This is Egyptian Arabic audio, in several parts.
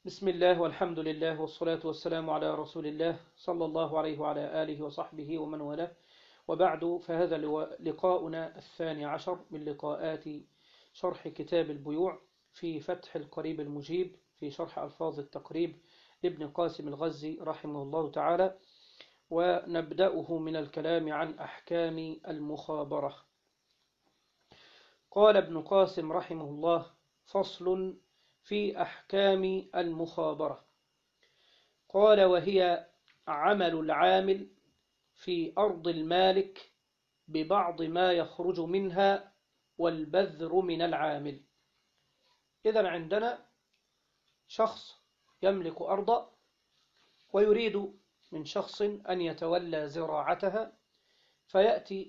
بسم الله والحمد لله والصلاة والسلام على رسول الله صلى الله عليه وعلى آله وصحبه ومن والاه وبعد فهذا لقاؤنا الثاني عشر من لقاءات شرح كتاب البيوع في فتح القريب المجيب في شرح ألفاظ التقريب لابن قاسم الغزي رحمه الله تعالى ونبدأه من الكلام عن أحكام المخابرة قال ابن قاسم رحمه الله فصل في أحكام المخابرة قال وهي عمل العامل في أرض المالك ببعض ما يخرج منها والبذر من العامل إذا عندنا شخص يملك أرضا ويريد من شخص أن يتولى زراعتها فيأتي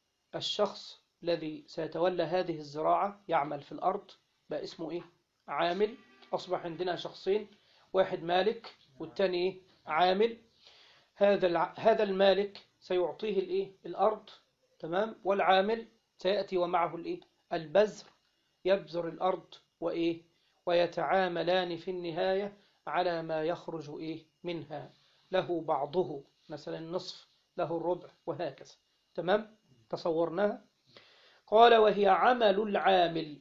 الشخص الذي سيتولى هذه الزراعة يعمل في الأرض بقى اسمه إيه؟ عامل أصبح عندنا شخصين واحد مالك والتاني عامل هذا هذا المالك سيعطيه الايه الارض تمام والعامل سياتي ومعه الايه البذر يبذر الارض وايه ويتعاملان في النهايه على ما يخرج ايه منها له بعضه مثلا النصف له الربع وهكذا تمام تصورناها قال وهي عمل العامل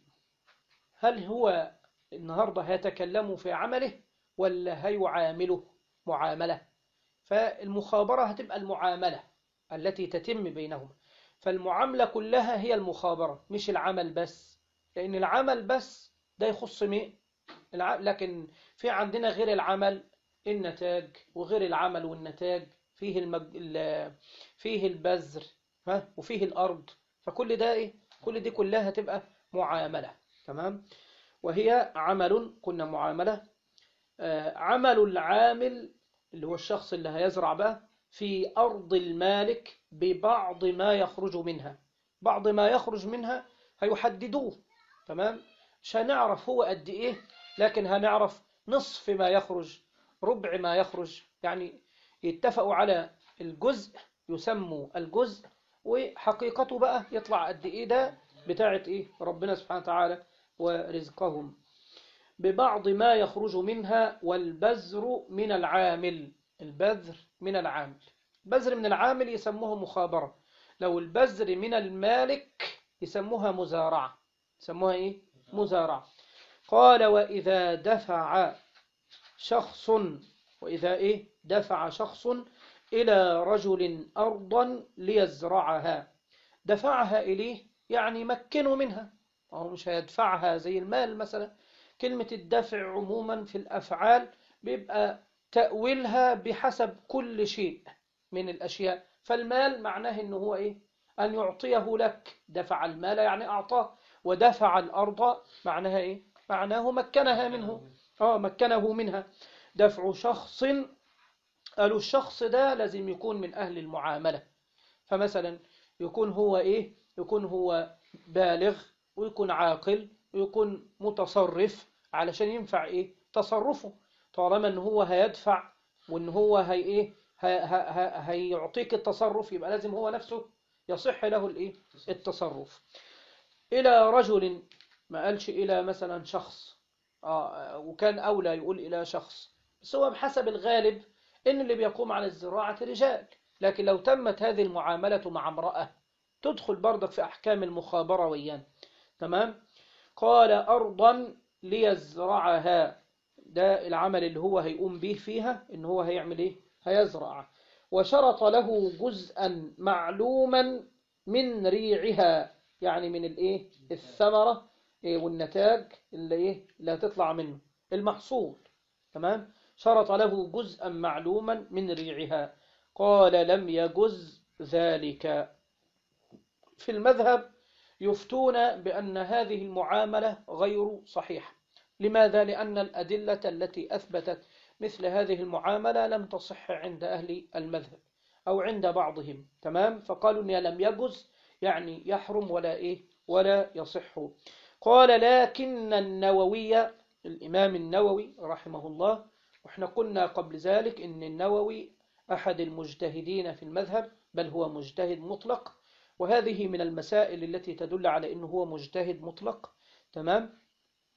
هل هو النهارده هيتكلم في عمله ولا هيعامله معامله فالمخابرة هتبقى المعاملة التي تتم بينهما فالمعاملة كلها هي المخابرة مش العمل بس لأن العمل بس ده يخص مين لكن في عندنا غير العمل النتاج وغير العمل والنتاج فيه المج... فيه البذر ها وفيه الأرض فكل ده إيه كل دي كلها تبقى معاملة تمام وهي عمل كنا معاملة آه عمل العامل اللي هو الشخص اللي هيزرع بقى في أرض المالك ببعض ما يخرج منها بعض ما يخرج منها هيحددوه تمام مش هنعرف هو قد إيه لكن هنعرف نصف ما يخرج ربع ما يخرج يعني يتفقوا على الجزء يسموا الجزء وحقيقته بقى يطلع قد إيه ده بتاعة إيه ربنا سبحانه وتعالى ورزقهم ببعض ما يخرج منها والبذر من العامل البذر من العامل بذر من العامل يسموه مخابرة لو البذر من المالك يسموها مزارعة يسموها إيه؟ مزارعة قال وإذا دفع شخص وإذا إيه؟ دفع شخص إلى رجل أرضا ليزرعها دفعها إليه يعني مكنه منها أو مش هيدفعها زي المال مثلا كلمة الدفع عموما في الأفعال بيبقى تأويلها بحسب كل شيء من الأشياء فالمال معناه إنه هو إيه أن يعطيه لك دفع المال يعني أعطاه ودفع الأرض معناها إيه معناه مكنها منه آه مكنه منها دفع شخص قالوا الشخص ده لازم يكون من أهل المعاملة فمثلا يكون هو إيه يكون هو بالغ ويكون عاقل ويكون متصرف علشان ينفع ايه تصرفه طالما ان هو هيدفع وان هو هي ايه هيعطيك التصرف يبقى لازم هو نفسه يصح له الايه التصرف الى رجل ما قالش الى مثلا شخص آه وكان اولى يقول الى شخص بس هو بحسب الغالب ان اللي بيقوم على الزراعه رجال لكن لو تمت هذه المعامله مع امراه تدخل برضك في احكام المخابره ويان تمام قال أرضا ليزرعها ده العمل اللي هو هيقوم به فيها إن هو هيعمل إيه هيزرع وشرط له جزءا معلوما من ريعها يعني من الإيه الثمرة إيه والنتاج اللي إيه اللي هتطلع منه المحصول تمام شرط له جزءا معلوما من ريعها قال لم يجز ذلك في المذهب يفتون بأن هذه المعاملة غير صحيحة لماذا؟ لأن الأدلة التي أثبتت مثل هذه المعاملة لم تصح عند أهل المذهب أو عند بعضهم تمام فقالوا أنها لم يجز يعني يحرم ولا إيه ولا يصح قال لكن النووي الإمام النووي رحمه الله وإحنا قلنا قبل ذلك أن النووي أحد المجتهدين في المذهب بل هو مجتهد مطلق وهذه من المسائل التي تدل على أنه هو مجتهد مطلق تمام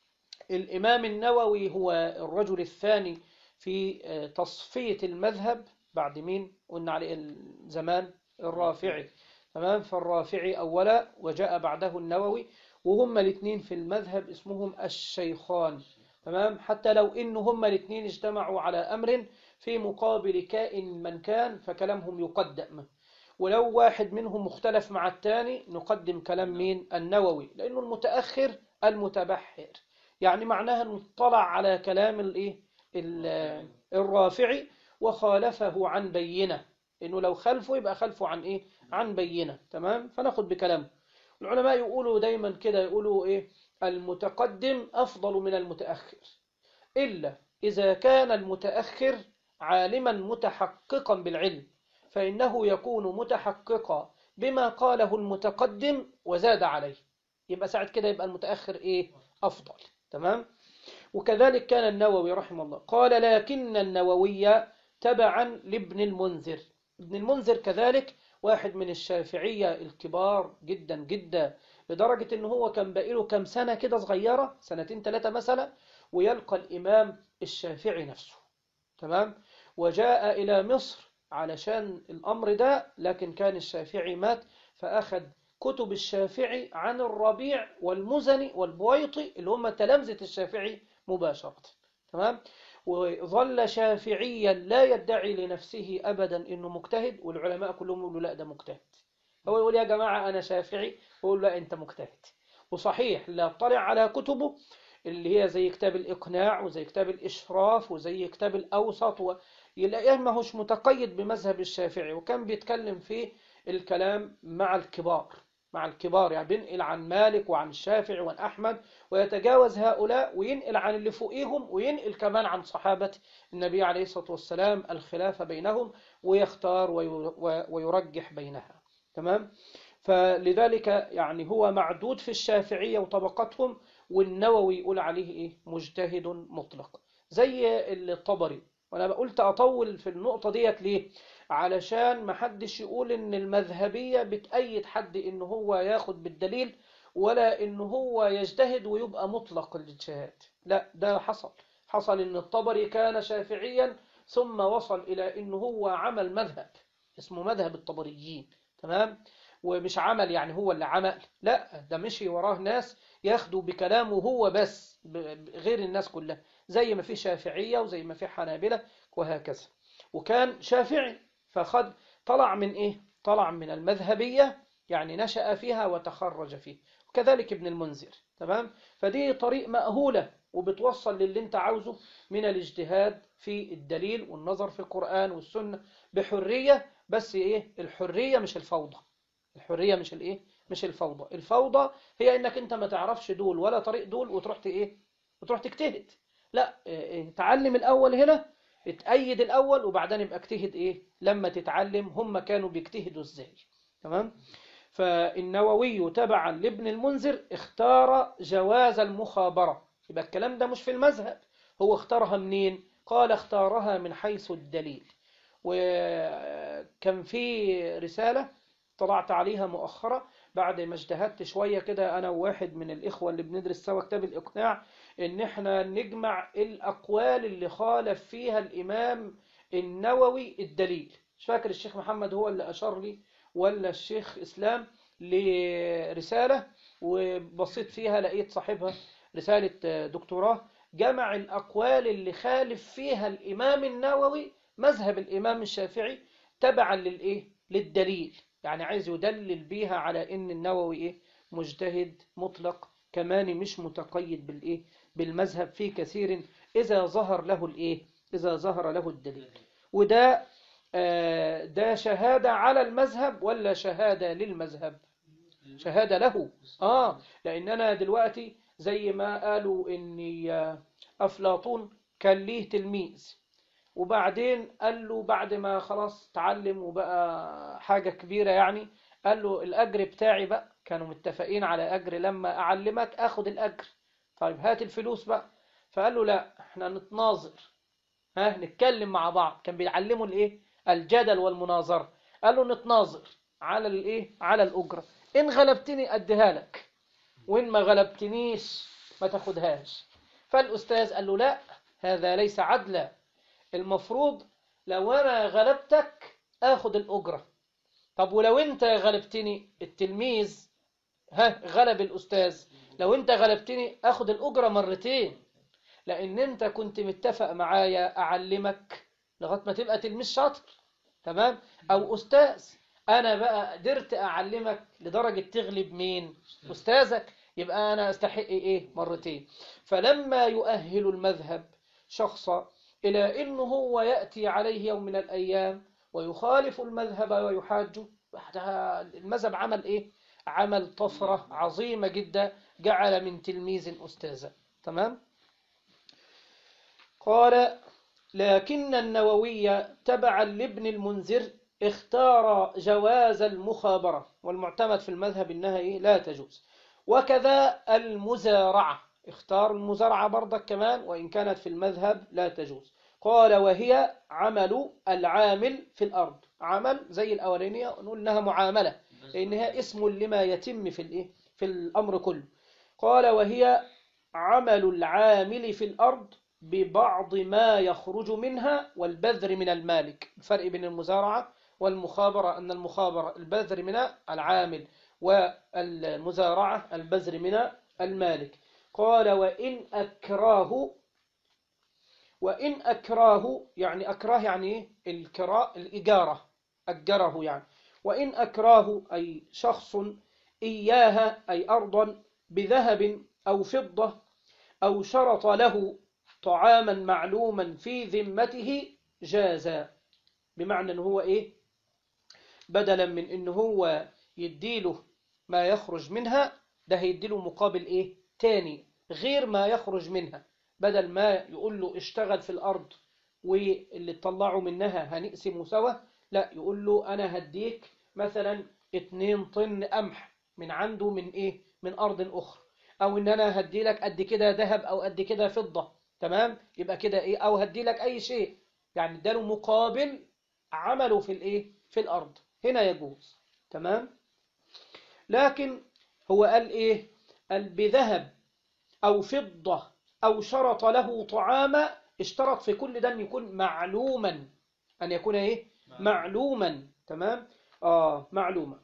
الإمام النووي هو الرجل الثاني في آه، تصفية المذهب بعد مين قلنا عليه زمان الرافعي تمام فالرافعي أولا وجاء بعده النووي وهم الاثنين في المذهب اسمهم الشيخان تمام حتى لو إن هم الاثنين اجتمعوا على أمر في مقابل كائن من كان فكلامهم يقدم ولو واحد منهم مختلف مع الثاني نقدم كلام مين النووي لأنه المتأخر المتبحر يعني معناها انه اطلع على كلام الايه ال- الرافعي وخالفه عن بينة انه لو خلفه يبقى خلفه عن ايه عن بينة تمام فناخد بكلامه العلماء يقولوا دايما كده يقولوا ايه المتقدم افضل من المتأخر إلا إذا كان المتأخر عالما متحققا بالعلم فإنه يكون متحققا بما قاله المتقدم وزاد عليه يبقى ساعة كده يبقى المتأخر إيه أفضل تمام وكذلك كان النووي رحمه الله قال لكن النووي تبعا لابن المنذر ابن المنذر كذلك واحد من الشافعية الكبار جدا جدا لدرجة ان هو كان بقيله كم سنة كده صغيرة سنتين ثلاثة مثلا ويلقى الإمام الشافعي نفسه تمام وجاء إلى مصر علشان الأمر ده لكن كان الشافعي مات فأخذ كتب الشافعي عن الربيع والمزني والبويطي اللي هم تلامذة الشافعي مباشرة تمام وظل شافعيا لا يدعي لنفسه أبدا إنه مجتهد والعلماء كلهم يقولوا لا ده مجتهد هو يقول يا جماعة أنا شافعي ويقول لا أنت مجتهد وصحيح لا اطلع على كتبه اللي هي زي كتاب الإقناع وزي كتاب الإشراف وزي كتاب الأوسط و... يلاقيه ما هوش متقيد بمذهب الشافعي وكان بيتكلم في الكلام مع الكبار مع الكبار يعني بينقل عن مالك وعن الشافعي وعن أحمد ويتجاوز هؤلاء وينقل عن اللي فوقيهم وينقل كمان عن صحابة النبي عليه الصلاة والسلام الخلاف بينهم ويختار وي- ويرجح بينها تمام فلذلك يعني هو معدود في الشافعية وطبقتهم والنووي يقول عليه إيه مجتهد مطلق زي الطبري وأنا قلت أطول في النقطة ديت ليه علشان ما حدش يقول إن المذهبية بتأيد حد إن هو ياخد بالدليل ولا إن هو يجتهد ويبقى مطلق الاجتهاد لا ده حصل حصل إن الطبري كان شافعيا ثم وصل إلى إن هو عمل مذهب اسمه مذهب الطبريين تمام ومش عمل يعني هو اللي عمل لا ده مشي وراه ناس ياخدوا بكلامه هو بس ب- غير الناس كلها زي ما في شافعية وزي ما في حنابلة وهكذا وكان شافعي فخد طلع من ايه طلع من المذهبية يعني نشأ فيها وتخرج فيه وكذلك ابن المنذر تمام فدي طريق مأهولة وبتوصل للي انت عاوزه من الاجتهاد في الدليل والنظر في القرآن والسنة بحرية بس ايه الحرية مش الفوضى الحرية مش الايه مش الفوضى الفوضى هي انك انت ما تعرفش دول ولا طريق دول وتروح ت- ايه وتروح تجتهد لا إيه، تعلم الاول هنا اتأيد الاول وبعدين يبقى اجتهد ايه لما تتعلم هم كانوا بيجتهدوا ازاي تمام فالنووي تبعا لابن المنذر اختار جواز المخابرة يبقى الكلام ده مش في المذهب هو اختارها منين قال اختارها من حيث الدليل وكان في رسالة طلعت عليها مؤخرة بعد ما اجتهدت شوية كده أنا وواحد من الإخوة اللي بندرس سوا كتاب الإقناع إن إحنا نجمع الأقوال اللي خالف فيها الإمام النووي الدليل مش فاكر الشيخ محمد هو اللي أشار لي ولا الشيخ إسلام لرسالة وبصيت فيها لقيت صاحبها رسالة دكتوراه جمع الأقوال اللي خالف فيها الإمام النووي مذهب الإمام الشافعي تبعا للإيه؟ للدليل يعني عايز يدلل بيها على ان النووي ايه مجتهد مطلق كمان مش متقيد بالايه بالمذهب في كثير اذا ظهر له الايه اذا ظهر له الدليل وده آه، ده شهادة على المذهب ولا شهادة للمذهب شهادة له اه لان انا دلوقتي زي ما قالوا ان آه، افلاطون كان ليه تلميذ وبعدين قال له بعد ما خلاص تعلم وبقى حاجة كبيرة يعني قال له الأجر بتاعي بقى كانوا متفقين على أجر لما أعلمك أخد الأجر طيب هات الفلوس بقى فقال له لا احنا نتناظر ها نتكلم مع بعض كان بيعلموا الايه الجدل والمناظرة قال له نتناظر على الايه على الأجرة إن غلبتني أديها لك وإن ما غلبتنيش ما تاخدهاش فالأستاذ قال له لا هذا ليس عدلا المفروض لو أنا غلبتك آخد الأجرة طب ولو أنت غلبتني التلميذ ها غلب الأستاذ لو أنت غلبتني آخد الأجرة مرتين لأن أنت كنت متفق معايا أعلمك لغاية ما تبقى تلميذ شاطر تمام أو أستاذ أنا بقى قدرت أعلمك لدرجة تغلب مين أستاذك يبقى أنا أستحق إيه مرتين فلما يؤهل المذهب شخصا إلى أنه هو يأتي عليه يوم من الأيام ويخالف المذهب ويحاجه بعدها المذهب عمل إيه عمل طفرة عظيمة جدا جعل من تلميذ أستاذا تمام قال لكن النووي تبعا لابن المنذر اختار جواز المخابرة والمعتمد في المذهب إنها إيه؟ لا تجوز وكذا المزارعة اختار المزارعة برضك كمان وإن كانت في المذهب لا تجوز قال وهي عمل العامل في الأرض عمل زي الأولانية نقول إنها معاملة لأنها اسم لما يتم في الإيه؟ في الأمر كله قال وهي عمل العامل في الأرض ببعض ما يخرج منها والبذر من المالك الفرق بين المزارعة والمخابرة أن المخابرة البذر من العامل والمزارعة البذر من المالك قال وإن أكراه وإن أكراه يعني أكراه يعني إيه؟ الكراء الإجارة أجره يعني وإن أكراه أي شخص إياها أي أرضا بذهب أو فضة أو شرط له طعاما معلوما في ذمته جازا بمعنى أنه هو إيه بدلا من أنه هو يديله ما يخرج منها ده هيديله مقابل إيه تاني غير ما يخرج منها بدل ما يقول له اشتغل في الأرض واللي تطلعه منها هنقسمه سوا لا يقول له أنا هديك مثلا 2 طن قمح من عنده من إيه من أرض أخرى أو إن أنا هدي لك قد كده ذهب أو قد كده فضة تمام يبقى كده إيه أو هدي لك أي شيء يعني اداله مقابل عمله في الإيه في الأرض هنا يجوز تمام لكن هو قال إيه قال بذهب أو فضة أو شرط له طعاما اشترط في كل ده أن يكون معلوما أن يكون إيه معلوما تمام آه معلوما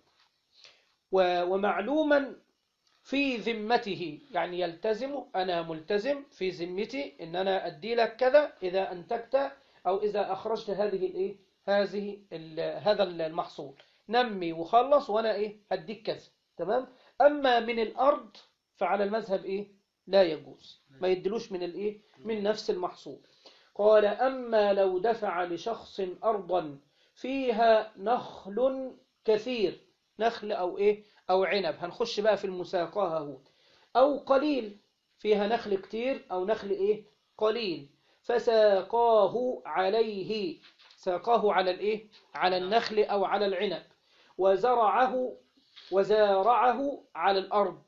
ومعلوما في ذمته يعني يلتزم أنا ملتزم في ذمتي إن أنا أدي لك كذا إذا أنتجت أو إذا أخرجت هذه الإيه هذه هذا المحصول نمي وخلص وأنا إيه هديك كذا تمام أما من الأرض فعلى المذهب إيه لا يجوز ما يدلوش من الإيه من نفس المحصول قال أما لو دفع لشخص أرضا فيها نخل كثير نخل أو إيه أو عنب هنخش بقى في المساقاة اهو أو قليل فيها نخل كتير أو نخل إيه قليل فساقاه عليه ساقاه على الإيه على النخل أو على العنب وزرعه وزارعه على الأرض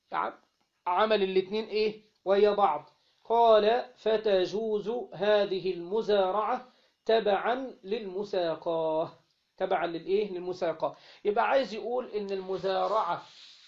عمل الاثنين إيه ويا بعض قال فتجوز هذه المزارعة تبعا للمساقاه تبعا للإيه للمساقاه يبقى عايز يقول إن المزارعة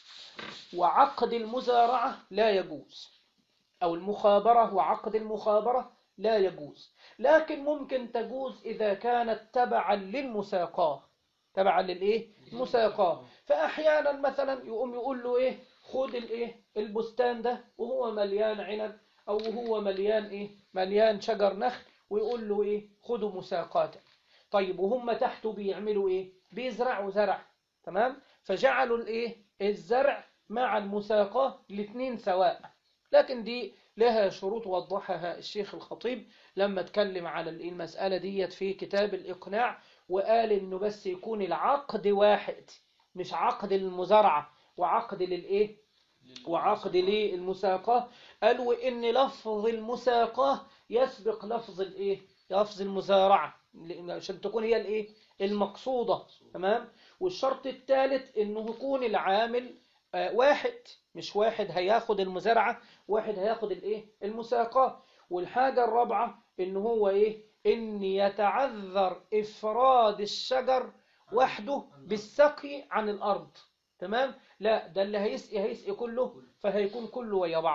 وعقد المزارعة لا يجوز أو المخابرة وعقد المخابرة لا يجوز لكن ممكن تجوز إذا كانت تبعا للمساقاه تبعا للإيه المساقاه فأحيانا مثلا يقوم يقول له إيه خد الإيه البستان ده وهو مليان عنب أو هو مليان إيه مليان شجر نخل ويقول له إيه خدوا مساقاته طيب وهم تحته بيعملوا إيه بيزرعوا زرع تمام فجعلوا الإيه الزرع مع المساقاه الاثنين سواء لكن دي لها شروط وضحها الشيخ الخطيب لما اتكلم على المسألة ديت في كتاب الإقناع وقال إنه بس يكون العقد واحد مش عقد للمزارعة وعقد للإيه وعقد للمساقاه قال وإن لفظ المساقاه يسبق لفظ الإيه لفظ المزارعة عشان تكون هي الإيه المقصودة تمام والشرط الثالث إنه يكون العامل واحد مش واحد هياخد المزارعة واحد هياخد الإيه المساقاه والحاجة الرابعة إن هو إيه إن يتعذر إفراد الشجر وحده بالسقي عن الأرض تمام لا ده اللي هيسقي هيسقي كله فهيكون كله ويا بعض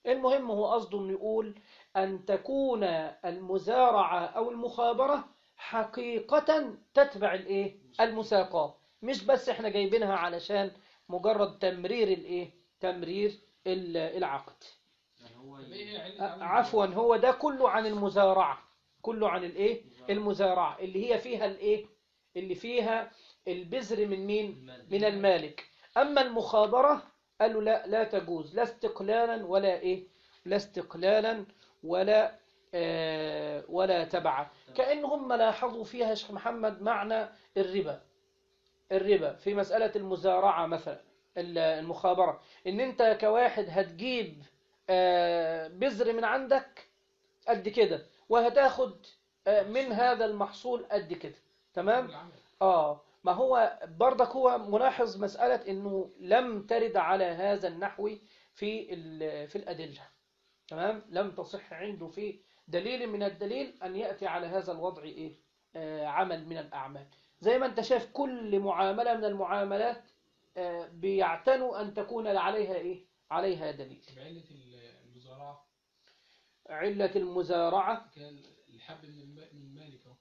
المهم هو قصده انه يقول أن تكون المزارعة أو المخابرة حقيقة تتبع الإيه؟ المساقات مش بس احنا جايبينها علشان مجرد تمرير الإيه؟ تمرير ال- العقد يعني هو طب ايه هي علة أ- عدم عفوا الجواز؟ هو ده كله عن المزارعة كله عن الإيه؟ المزارعة اللي هي فيها الإيه؟ اللي فيها البذر من مين؟ المال. من المالك أما المخابرة قالوا لا لا تجوز لا استقلالا ولا إيه لا استقلالا ولا آه ولا تبعا كأنهم لاحظوا فيها يا شيخ محمد معنى الربا الربا في مسألة المزارعة مثلا ال- المخابرة إن أنت كواحد هتجيب آه بذر من عندك قد كده وهتاخد آه من هذا المحصول قد كده تمام العمل. آه ما هو برضك هو ملاحظ مسألة إنه لم ترد على هذا النحو في ال- في الأدلة تمام لم تصح عنده في دليل من الدليل أن يأتي على هذا الوضع إيه آه عمل من الأعمال زي ما أنت شايف كل معاملة من المعاملات آه بيعتنوا أن تكون عليها إيه عليها دليل طب علة المزارعة علة المزارعة كان الحب من الم- من المالك اهو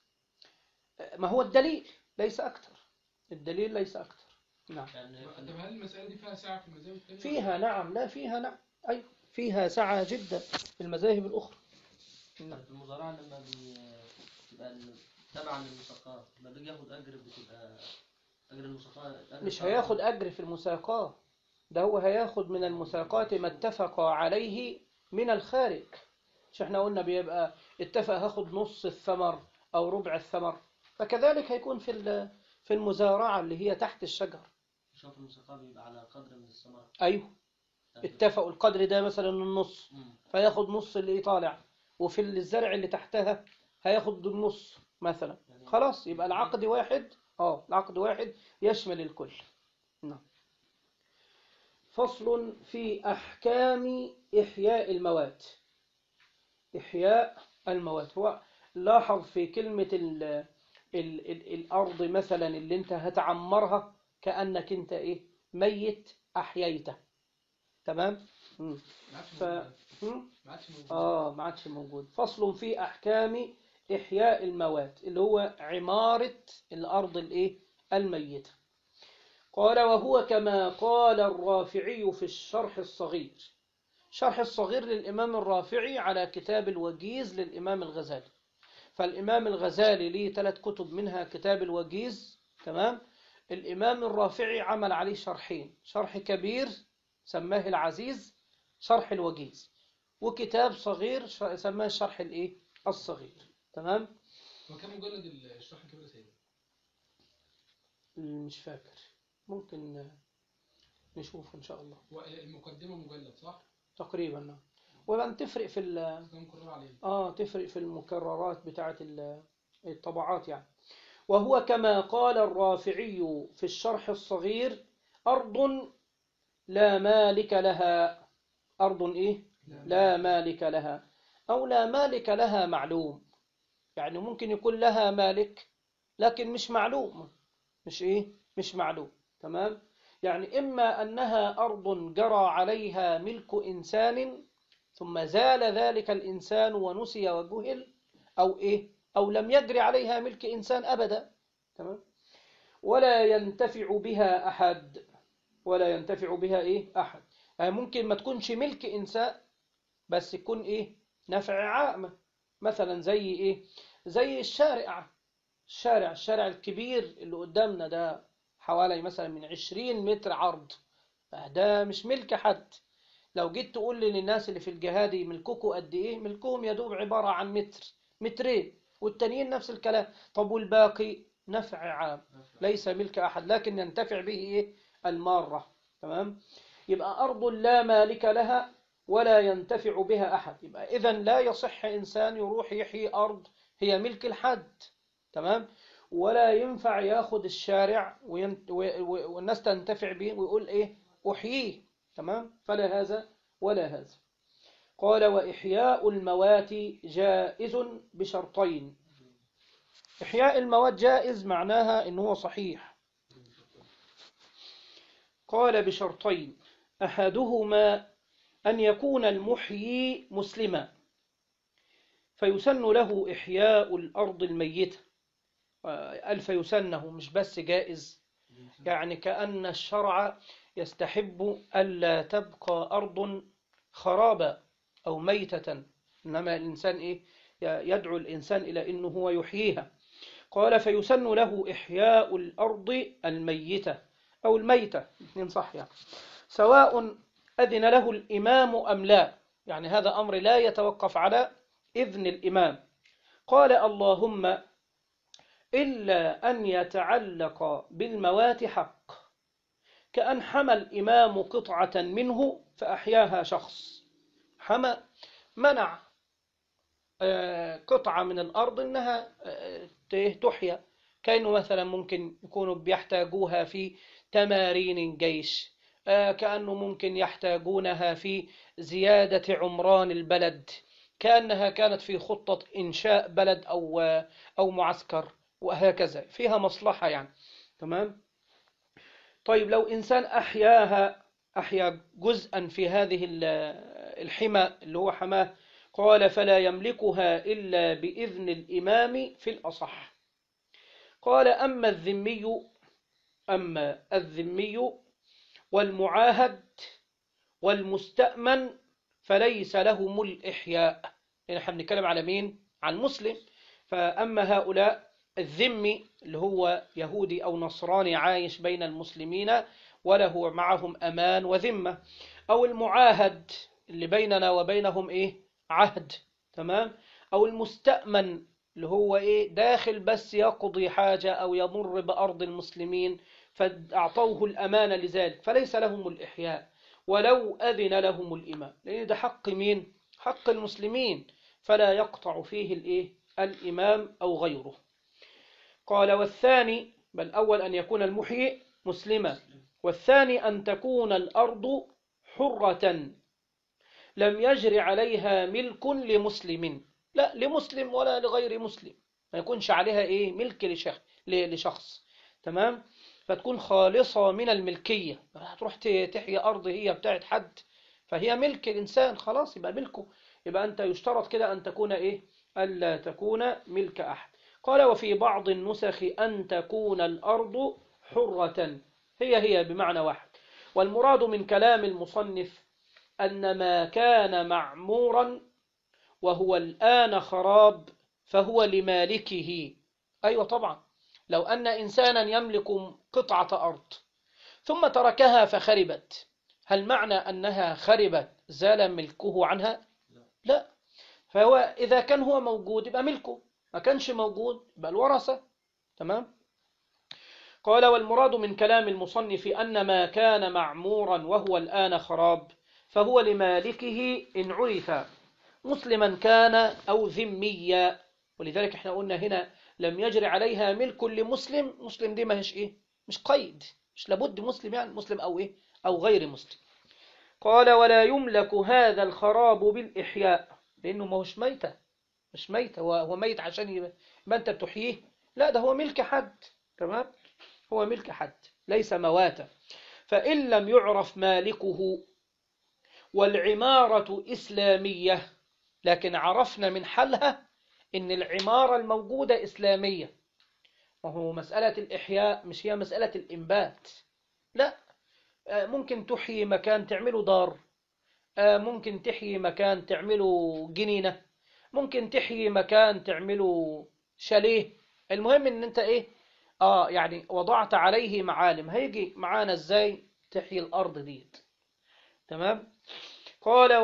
آه، ما هو الدليل ليس أكثر الدليل ليس أكثر نعم يعني طب هل المسألة دي فيها ساعة في المذاهب التانية؟ فيها نعم لا فيها نعم أيوة فيها سعة جدا في المذاهب الأخرى نعم في المزارعة لما بي- بتبقى ال- تبع للمساقات لما بيجي ياخد أجر بتبقى أجر المساقات أجر مش بتاعه. هياخد أجر في المساقات ده هو هياخد من المساقات ما اتفق عليه من الخارج مش احنا قلنا بيبقى اتفق هاخد نص الثمر أو ربع الثمر فكذلك هيكون في ال- في المزارعة اللي هي تحت الشجر شوف المساقات بيبقى على قدر من الثمرة أيوه اتفقوا القدر ده مثلا النص مم. فياخد نص اللي طالع وفي الزرع اللي تحتها هياخد النص مثلا يعني خلاص يبقى العقد واحد اه العقد واحد يشمل الكل نعم فصل في أحكام إحياء الموات إحياء الموات هو لاحظ في كلمة ال ال ال الأرض مثلا اللي أنت هتعمرها كأنك أنت إيه ميت أحييته تمام مم. ما عادش ف... موجود. مم؟ ما عادش موجود آه ما عادش موجود فصل في أحكام إحياء الموات اللي هو عمارة الأرض الإيه الميتة قال وهو كما قال الرافعي في الشرح الصغير شرح الصغير للإمام الرافعي على كتاب الوجيز للإمام الغزالي فالإمام الغزالي ليه ثلاث كتب منها كتاب الوجيز تمام الإمام الرافعي عمل عليه شرحين شرح كبير سماه العزيز شرح الوجيز وكتاب صغير ش- سماه الشرح الايه الصغير تمام هو كان مجلد الشرح الكبير سيد مش فاكر ممكن نشوف ان شاء الله هو المقدمة مجلد صح؟ تقريبا نعم وبعدين تفرق في ال- كان مكرر عليه اه تفرق في المكررات بتاعه ال- الطبعات يعني وهو كما قال الرافعي في الشرح الصغير أرض لا مالك لها أرض إيه لا مالك لها أو لا مالك لها معلوم يعني ممكن يكون لها مالك لكن مش معلوم مش إيه مش معلوم تمام يعني إما أنها أرض جرى عليها ملك إنسان ثم زال ذلك الإنسان ونسي وجهل أو إيه أو لم يجري عليها ملك إنسان أبدا تمام ولا ينتفع بها أحد ولا ينتفع بها إيه أحد يعني ممكن ما تكونش ملك إنسان بس يكون إيه نفع عام مثلا زي إيه زي الشارع الشارع الشارع الكبير اللي قدامنا ده حوالي مثلا من 20 متر عرض ده مش ملك حد لو جيت تقول لي للناس اللي في الجهاد ملككم قد ايه ملكهم يدوب عبارة عن متر مترين والتانيين نفس الكلام طب والباقي نفع عام ليس ملك أحد لكن ينتفع به إيه المارة تمام يبقى أرض لا مالك لها ولا ينتفع بها أحد يبقى إذا لا يصح إنسان يروح يحيي أرض هي ملك الحد تمام ولا ينفع ياخد الشارع وين- و- و- والناس تنتفع به ويقول إيه أحييه تمام فلا هذا ولا هذا قال وإحياء الموات جائز بشرطين إحياء الموات جائز معناها إن هو صحيح قال بشرطين أحدهما أن يكون المحيي مسلما فيسن له إحياء الأرض الميتة آه، ألف يسنه مش بس جائز يعني كأن الشرع يستحب ألا تبقى أرض خرابا أو ميتة إنما الإنسان إيه يدعو الإنسان إلى أنه هو يحييها قال فيسن له إحياء الأرض الميتة أو الميتة اثنين صح يعني سواء أذن له الإمام أم لا يعني هذا أمر لا يتوقف على إذن الإمام قال اللهم إلا أن يتعلق بالموات حق كأن حمى الإمام قطعة منه فأحياها شخص حمى منع آه، قطعة من الأرض إنها آه، ت- تحيا كأنه مثلا ممكن يكونوا بيحتاجوها في تمارين الجيش آه، كأنه ممكن يحتاجونها في زيادة عمران البلد كأنها كانت في خطة إنشاء بلد أو أو معسكر وهكذا فيها مصلحة يعني تمام طيب لو إنسان أحياها أحيا جزءا في هذه ال- الحمى اللي هو حماه قال فلا يملكها إلا بإذن الإمام في الأصح قال أما الذمي أما الذمي والمعاهد والمستأمن فليس لهم الإحياء يعني احنا بنتكلم على مين؟ عن مسلم فأما هؤلاء الذمي اللي هو يهودي أو نصراني عايش بين المسلمين وله معهم أمان وذمة أو المعاهد اللي بيننا وبينهم إيه؟ عهد تمام؟ أو المستأمن اللي هو إيه؟ داخل بس يقضي حاجة أو يمر بأرض المسلمين فأعطوه الأمان لذلك فليس لهم الإحياء ولو أذن لهم الإمام لأن ده حق مين؟ حق المسلمين فلا يقطع فيه الإيه؟ الإمام أو غيره قال والثاني بل أول أن يكون المحيي مسلما والثاني أن تكون الأرض حرة لم يجر عليها ملك لمسلم لا لمسلم ولا لغير مسلم ما يكونش عليها إيه ملك لشخص, لشخص. تمام فتكون خالصة من الملكية هتروح تحيي أرض هي بتاعت حد فهي ملك الإنسان خلاص يبقى ملكه يبقى أنت يشترط كده أن تكون إيه ألا تكون ملك أحد قال وفي بعض النسخ أن تكون الأرض حرة هي هي بمعنى واحد والمراد من كلام المصنف أن ما كان معمورا وهو الآن خراب فهو لمالكه أيوة طبعا لو أن إنسانا يملك قطعة أرض ثم تركها فخربت هل معنى أنها خربت زال ملكه عنها؟ لا فهو إذا كان هو موجود يبقى ملكه ما كانش موجود يبقى الورثة تمام؟ قال والمراد من كلام المصنف أن ما كان معمورا وهو الآن خراب فهو لمالكه إن عرف مسلما كان أو ذميا ولذلك احنا قلنا هنا لم يجري عليها ملك لمسلم مسلم دي ما هيش ايه مش قيد مش لابد مسلم يعني مسلم او ايه او غير مسلم قال ولا يملك هذا الخراب بالإحياء لأنه ما هوش ميتة مش ميتة هو هو ميت عشان يبقى ما أنت بتحييه لا ده هو ملك حد تمام هو ملك حد ليس مواتا فإن لم يعرف مالكه والعمارة إسلامية لكن عرفنا من حلها إن العمارة الموجودة إسلامية وهو مسألة الإحياء مش هي مسألة الإنبات لا ممكن تحيي مكان تعمله دار ممكن تحيي مكان تعمله جنينة ممكن تحيي مكان تعمله شاليه المهم ان انت ايه اه يعني وضعت عليه معالم هيجي معانا ازاي تحيي الارض ديت تمام قال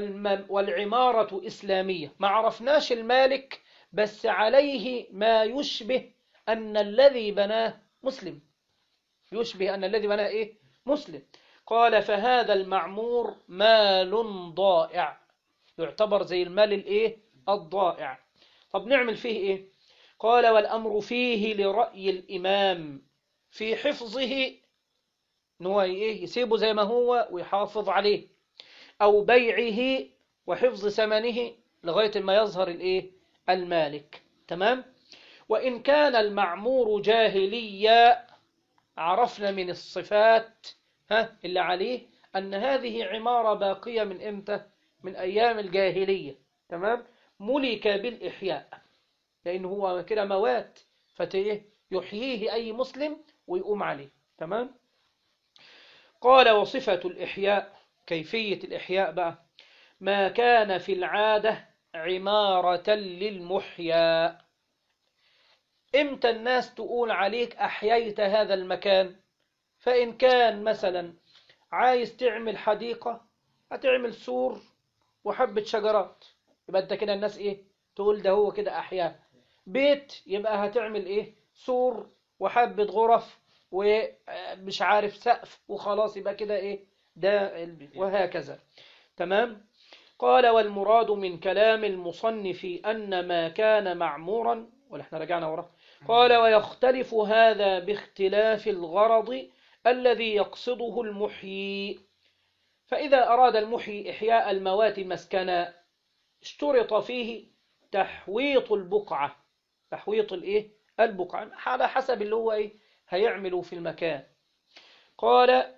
والعمارة إسلامية ما عرفناش المالك بس عليه ما يشبه أن الذي بناه مسلم يشبه أن الذي بناه إيه مسلم قال فهذا المعمور مال ضائع يعتبر زي المال الإيه الضائع طب نعمل فيه إيه قال والأمر فيه لرأي الإمام في حفظه إنه إيه يسيبه زي ما هو ويحافظ عليه أو بيعه وحفظ ثمنه لغاية ما يظهر الإيه المالك تمام وإن كان المعمور جاهليا عرفنا من الصفات ها اللي عليه أن هذه عمارة باقية من إمتى من أيام الجاهلية تمام ملك بالإحياء لأن هو كده موات فيحييه أي مسلم ويقوم عليه تمام قال وصفة الإحياء كيفية الإحياء بقى ما كان في العادة عمارة للمحيا امتى الناس تقول عليك أحييت هذا المكان فإن كان مثلا عايز تعمل حديقة هتعمل سور وحبة شجرات يبقى انت كده الناس ايه تقول ده هو كده أحياء بيت يبقى هتعمل ايه سور وحبة غرف ومش عارف سقف وخلاص يبقى كده ايه ده البيت وهكذا تمام قال والمراد من كلام المصنف أن ما كان معمورا ولا احنا رجعنا وراه قال ويختلف هذا باختلاف الغرض الذي يقصده المحيي فإذا أراد المحيي إحياء الموات مسكنا اشترط فيه تحويط البقعة تحويط الإيه؟ البقعة على حسب اللي هو إيه؟ هيعمله في المكان قال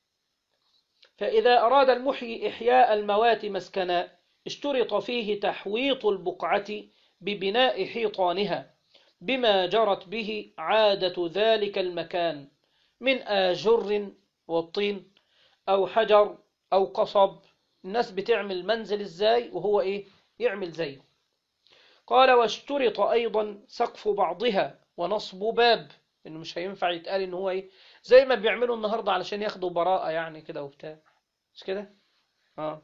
فإذا أراد المحيي إحياء الموات مسكنا اشترط فيه تحويط البقعة ببناء حيطانها بما جرت به عادة ذلك المكان من آجر والطين أو حجر أو قصب الناس بتعمل منزل ازاي وهو ايه يعمل زيه قال واشترط أيضا سقف بعضها ونصب باب انه مش هينفع يتقال ان هو ايه زي ما بيعملوا النهاردة علشان ياخدوا براءة يعني كده وبتاع مش كده اه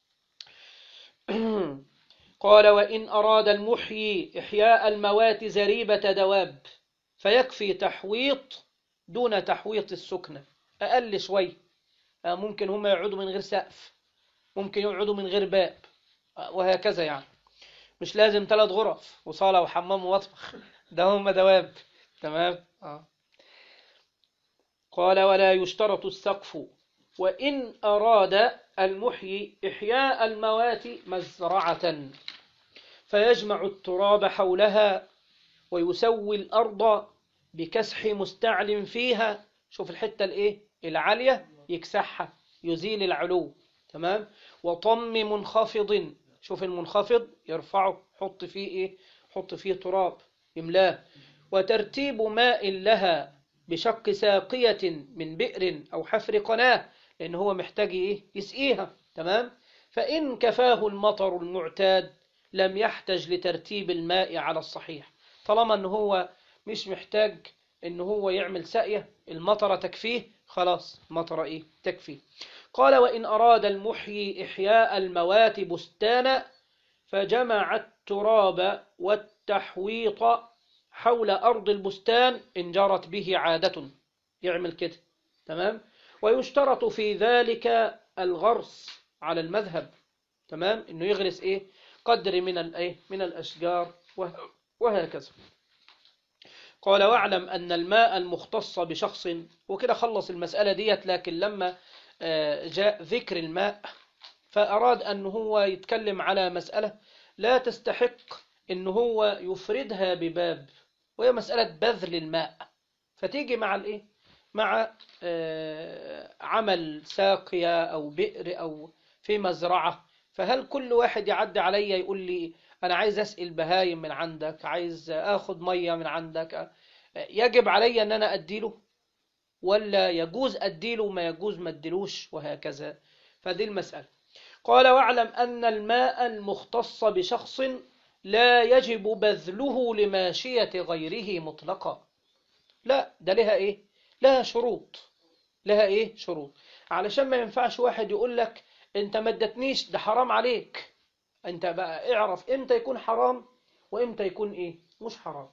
قال وإن أراد المحيي إحياء الموات زريبة دواب فيكفي تحويط دون تحويط السكنة أقل شوي آه، ممكن هم يقعدوا من غير سقف ممكن يقعدوا من غير باب آه، وهكذا يعني مش لازم ثلاث غرف وصالة وحمام ومطبخ ده هم دواب تمام آه. قال ولا يشترط السقف وإن أراد المحيي إحياء الموات مزرعة فيجمع التراب حولها ويسوي الأرض بكسح مستعل فيها شوف الحتة الإيه العالية يكسحها يزيل العلو تمام وطم منخفض شوف المنخفض يرفعه حط فيه إيه حط فيه تراب يملاه وترتيب ماء لها بشق ساقية من بئر أو حفر قناة لأن هو محتاج إيه يسقيها تمام فإن كفاه المطر المعتاد لم يحتج لترتيب الماء على الصحيح طالما أنه هو مش محتاج أنه هو يعمل سقية المطر تكفيه خلاص مطر إيه تكفيه قال وإن أراد المحيي إحياء الموات بستانا فجمع التراب والتحويط حول أرض البستان إن جرت به عادة يعمل كده تمام ويشترط في ذلك الغرس على المذهب تمام إنه يغرس إيه قدر من الإيه من الأشجار وه- وهكذا قال واعلم أن الماء المختص بشخص وكده خلص المسألة ديت لكن لما آه، جاء ذكر الماء فأراد أن هو يتكلم على مسألة لا تستحق أن هو يفردها بباب وهي مسألة بذل الماء فتيجي مع الإيه؟ مع آه، عمل ساقية أو بئر أو في مزرعة فهل كل واحد يعدي عليا يقول لي أنا عايز أسقي البهايم من عندك عايز أخد مية من عندك آه، يجب علي أن أنا أديله ولا يجوز أديله وما يجوز ما أديلوش وهكذا فدي المسألة قال واعلم أن الماء المختص بشخص لا يجب بذله لماشية غيره مطلقا لا ده لها إيه لها شروط لها إيه شروط علشان ما ينفعش واحد يقول لك أنت ما ادتنيش ده حرام عليك أنت بقى اعرف إمتى يكون حرام وإمتى يكون إيه مش حرام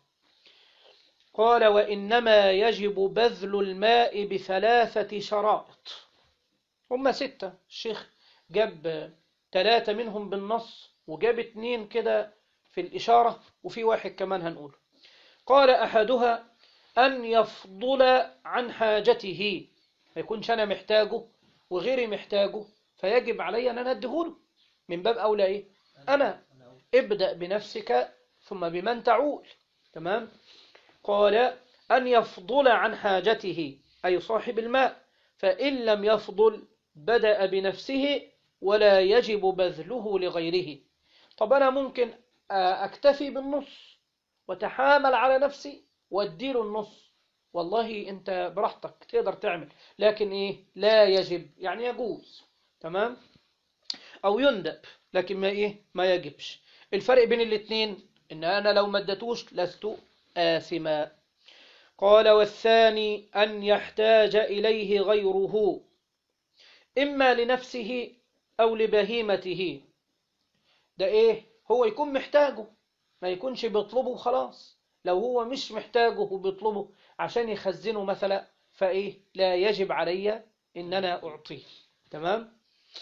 قال وإنما يجب بذل الماء بثلاثة شرائط هم ستة الشيخ جاب ثلاثة منهم بالنص وجاب اتنين كده في الإشارة وفي واحد كمان هنقوله قال أحدها أن يفضل عن حاجته ما يكونش أنا محتاجه وغيري محتاجه فيجب علي أن أنا أديهوله من باب أولى إيه أنا ابدأ بنفسك ثم بمن تعول تمام قال أن يفضل عن حاجته أي صاحب الماء فإن لم يفضل بدأ بنفسه ولا يجب بذله لغيره طب أنا ممكن آه، أكتفي بالنص وتحامل على نفسي وأديله النص والله أنت براحتك تقدر تعمل لكن إيه لا يجب يعني يجوز تمام أو يندب لكن ما إيه ما يجبش الفرق بين الاثنين إن أنا لو ما اديتوش لست آثما قال والثاني أن يحتاج إليه غيره إما لنفسه أو لبهيمته ده إيه هو يكون محتاجه ما يكونش بيطلبه خلاص لو هو مش محتاجه وبيطلبه عشان يخزنه مثلا فإيه لا يجب علي إن أنا أعطيه تمام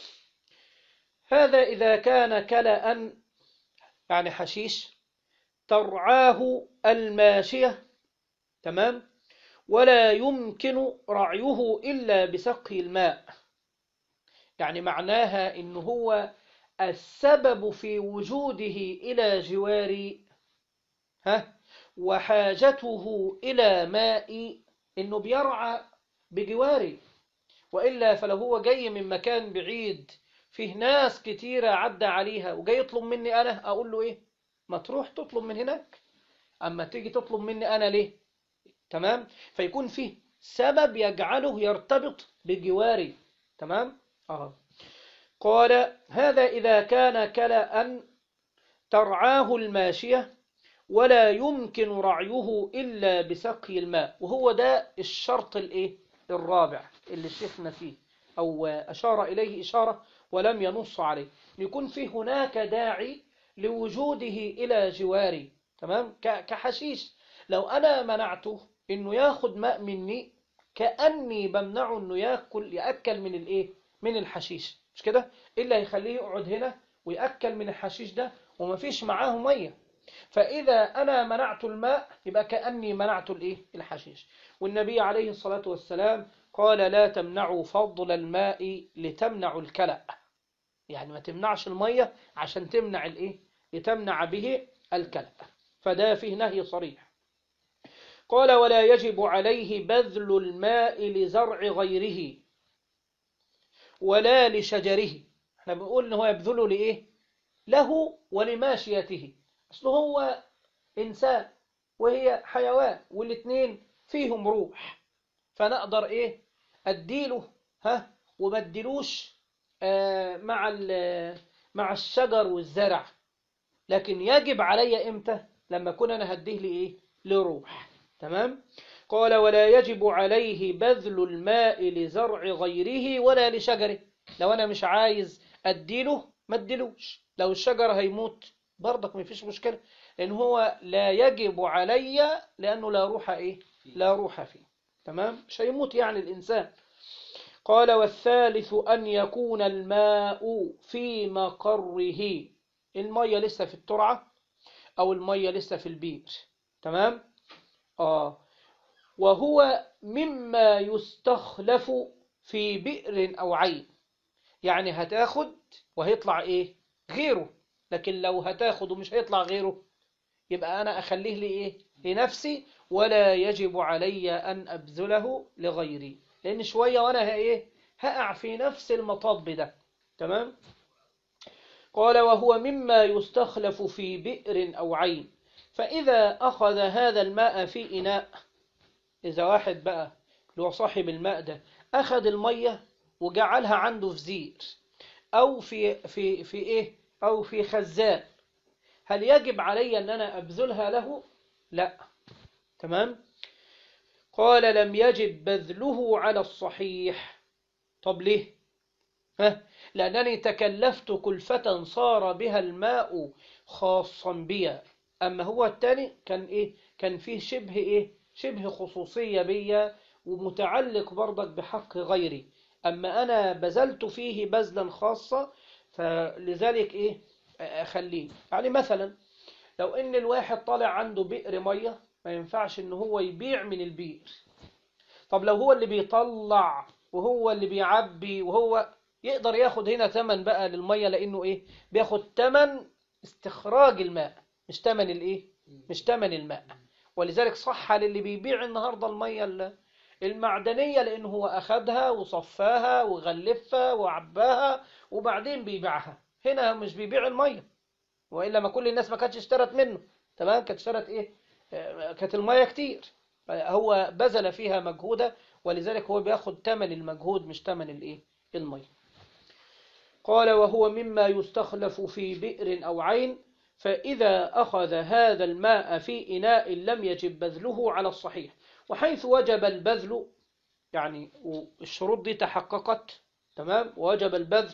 هذا إذا كان كلأ يعني حشيش ترعاه الماشية تمام ولا يمكن رعيه إلا بسقي الماء يعني معناها إن هو السبب في وجوده إلى جواري ها وحاجته إلى ماء إنه بيرعى بجواري وإلا فلو هو جاي من مكان بعيد فيه ناس كتيرة عدى عليها وجاي يطلب مني أنا أقول له إيه ما تروح تطلب من هناك أما تيجي تطلب مني أنا ليه تمام فيكون فيه سبب يجعله يرتبط بجواري تمام آه. قال هذا إذا كان كلا ترعاه الماشية ولا يمكن رعيه إلا بسقي الماء وهو ده الشرط الإيه الرابع اللي شيخنا فيه أو أشار إليه إشارة ولم ينص عليه يكون في هناك داعي لوجوده إلى جواري تمام ك- كحشيش لو أنا منعته إنه ياخد ماء مني كأني بمنعه إنه ياكل يأكل من الإيه من الحشيش مش كده إلا يخليه يقعد هنا ويأكل من الحشيش ده ومفيش معاه مية فإذا أنا منعت الماء يبقى كأني منعت الإيه الحشيش والنبي عليه الصلاة والسلام قال لا تمنعوا فضل الماء لتمنعوا الكلأ يعني ما تمنعش المية عشان تمنع الإيه لتمنع به الكلأ فده فيه نهي صريح قال ولا يجب عليه بذل الماء لزرع غيره ولا لشجره احنا بنقول ان هو يبذله لايه له ولماشيته اصل هو انسان وهي حيوان والاثنين فيهم روح فنقدر ايه اديله ها وبدلوش آه مع ال- مع الشجر والزرع لكن يجب علي امتى لما اكون انا هديه لايه لروح تمام قال ولا يجب عليه بذل الماء لزرع غيره ولا لشجره لو انا مش عايز اديله ما اديلوش لو الشجر هيموت برضك ما فيش مشكلة لان هو لا يجب علي لانه لا روح ايه لا روح فيه تمام مش هيموت يعني الانسان قال والثالث ان يكون الماء في مقره المية لسه في الترعة او المية لسه في البير تمام آه وهو مما يستخلف في بئر أو عين يعني هتاخد وهيطلع إيه غيره لكن لو هتاخد ومش هيطلع غيره يبقى أنا أخليه لي إيه لنفسي ولا يجب علي أن أبذله لغيري لأن شوية وأنا ه- إيه هقع في نفس المطب ده تمام قال وهو مما يستخلف في بئر أو عين فإذا أخذ هذا الماء في إناء إذا واحد بقى اللي هو صاحب الماء ده أخذ المية وجعلها عنده في زير أو في في في إيه أو في خزان هل يجب علي أن أنا أبذلها له؟ لا تمام قال لم يجب بذله على الصحيح طب ليه؟ ها؟ لأنني تكلفت كلفة صار بها الماء خاصا بي أما هو الثاني كان إيه؟ كان فيه شبه إيه؟ شبه خصوصية بي ومتعلق برضك بحق غيري أما أنا بذلت فيه بذلا خاصة فلذلك إيه؟ أخليه يعني مثلا لو إن الواحد طالع عنده بئر مية ما ينفعش إن هو يبيع من البئر طب لو هو اللي بيطلع وهو اللي بيعبي وهو يقدر ياخد هنا ثمن بقى للمية لأنه إيه بياخد ثمن استخراج الماء مش ثمن الإيه مش ثمن الماء ولذلك صح للي بيبيع النهاردة المية ال- المعدنية لأنه هو أخدها وصفاها وغلفها وعباها وبعدين بيبيعها هنا مش بيبيع المية وإلا ما كل الناس ما كانتش اشترت منه تمام كانت اشترت إيه آه، كانت المية كتير هو بذل فيها مجهودا ولذلك هو بياخد ثمن المجهود مش ثمن الإيه المية قال وهو مما يستخلف في بئر أو عين فإذا أخذ هذا الماء في إناء لم يجب بذله على الصحيح وحيث وجب البذل يعني الشروط دي تحققت تمام وجب البذل